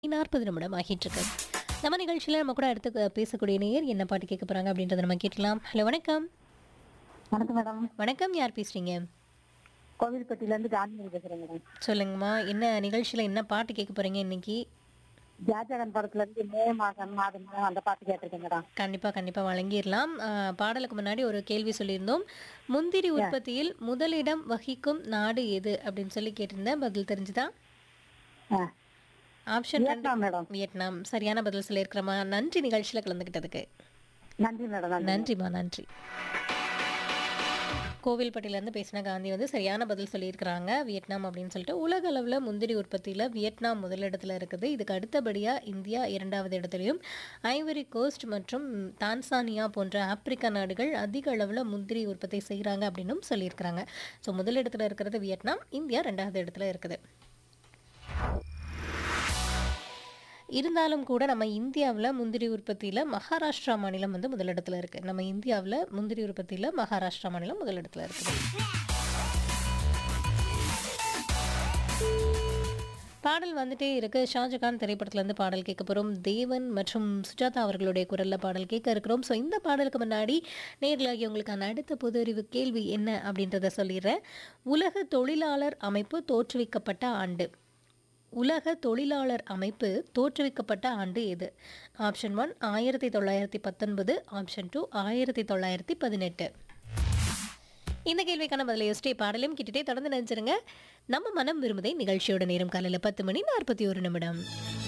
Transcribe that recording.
நாற்பது நிமிடம் ஆகிட்டு இருக்கு நம்ம நிகழ்ச்சியில் நம்ம கூட அடுத்து க- பேசக்கூடிய நேயர் என்ன பாட்டு கேட்க போறாங்க அப்படின்றத நம்ம கேட்கலாம் ஹலோ வணக்கம் வணக்கம் மேடம் வணக்கம் யார் பேசுறீங்க கோவில்பட்டியில இருந்து காந்திமதி பேசுறேன் மேடம் சொல்லுங்கம்மா என்ன நிகழ்ச்சியில் என்ன பாட்டு கேட்க போறீங்க இன்னைக்கு ஜாஜகன் படத்துல இருந்து மே மாதம் மாதம் அந்த பாட்டு கேட்டிருக்கேன் மேடம் கண்டிப்பா கண்டிப்பா வழங்கிடலாம் ஆஹ், பாடலுக்கு முன்னாடி ஒரு கேள்வி சொல்லியிருந்தோம் முந்திரி உற்பத்தியில் முதலிடம் வகிக்கும் நாடு எது அப்படின்னு சொல்லி கேட்டிருந்தேன் பதில் தெரிஞ்சுதா ஆ, ஆப்ஷன் ரெண்டு வியட்நாம் மேடம் வியட்நாம் சரியான பதில் சொல்லியிருக்கிறோமா நன்றி நிகழ்ச்சியில் கலந்துக்கிட்டதுக்கு நன்றி மேடம் நன்றி நன்றிம்மா நன்றி கோவில்பட்டியிலேருந்து பேசின காந்தி வந்து சரியான பதில் சொல்லியிருக்கிறாங்க வியட்நாம் அப்படின்னு சொல்லிட்டு உலக அளவில் முந்திரி உற்பத்தியில் வியட்நாம் முதலிடத்தில் இருக்குது இதுக்கு அடுத்தபடியாக இந்தியா இரண்டாவது இடத்துலையும் ஐவரி கோஸ்ட் மற்றும் தான்சானியா போன்ற ஆப்பிரிக்க நாடுகள் அதிக அளவில் முந்திரி உற்பத்தி செய்கிறாங்க அப்படின்னும் சொல்லியிருக்கிறாங்க ஸோ முதலிடத்தில் இருக்கிறது வியட்நாம் இந்தியா ரெண்டாவது இடத்துல இருக்குது இருந்தாலும் கூட நம்ம இந்தியாவில் முந்திரி உற்பத்தியில் மகாராஷ்டிரா மாநிலம் வந்து முதலிடத்தில் இருக்குது நம்ம இந்தியாவில் முந்திரி உற்பத்தியில் மகாராஷ்டிரா மாநிலம் முதலிடத்தில் இருக்குது பாடல் வந்துட்டே இருக்கு ஷாஜகான் திரைப்படத்துலேருந்து பாடல் கேட்க போகிறோம் தேவன் மற்றும் சுஜாதா அவர்களுடைய குரலில் பாடல் கேட்க இருக்கிறோம் ஸோ இந்த பாடலுக்கு முன்னாடி நேர்களாகி உங்களுக்கான அடுத்த பொது அறிவு கேள்வி என்ன அப்படின்றத சொல்லிடுறேன் உலக தொழிலாளர் அமைப்பு தோற்றுவிக்கப்பட்ட ஆண்டு உலக தொழிலாளர் அமைப்பு தோற்றுவிக்கப்பட்ட ஆண்டு எது ஆப்ஷன் ஒன் ஆயிரத்தி தொள்ளாயிரத்தி பத்தொன்பது ஆப்ஷன் டூ ஆயிரத்தி தொள்ளாயிரத்தி பதினெட்டு இந்த கேள்விக்கான பதிலை யோசிச்சே பாடலையும் கிட்டே தொடர்ந்து நினைச்சிருங்க நம்ம மனம் விரும்புதை நிகழ்ச்சியோட நேரம் காலையில் பத்து மணி நாற்பத்தி ஒரு நிமிடம்